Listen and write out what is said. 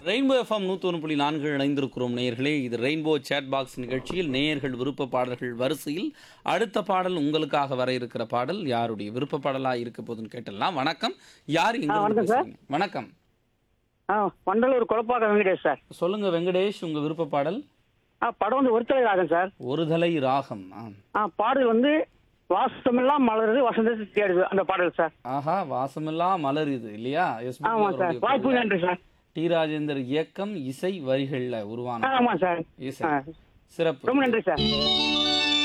Rainbow FM நூற்றி புள்ளி நான்கு இணைந்திருக்கிறோம் நேயர்களே இது ரெயின்போ சேட் பாக்ஸ் நிகழ்ச்சியில் நேயர்கள் விருப்ப பாடல்கள் வரிசையில் அடுத்த பாடல் உங்களுக்காக வர இருக்கிற பாடல் யாருடைய விருப்ப பாடலாக இருக்க போதுன்னு கேட்டலாம் வணக்கம் யார் இங்க ஆ, இருந்து வணக்கம் சார். பேசுறீங்க வணக்கம் ஆ வண்டலூர் குழப்பாக்கம் வெங்கடேஷ் சார் சொல்லுங்க வெங்கடேஷ் உங்க விருப்ப பாடல் ஆ படம் வந்து ஒருத்தலை ராகம் சார் ஒருதலை ராகம் ஆ. ஆ பாடல் வந்து வாசமெல்லாம் மலருது வசந்தத்தை தேடுது அந்த பாடல் சார் ஆஹா வாசமெல்லாம் மலர் இது இல்லையா எஸ்பிபி ஆமா சார் அவருடைய வாய்ப்பு குரல்ல. நன்றி சார் டி ராஜேந்தர் இயக்கம் இசை வரிகள்ல ஆ, உருவான ஆமா சார் இசை ஆ சிறப்பு ரொம்ப நன்றி சார்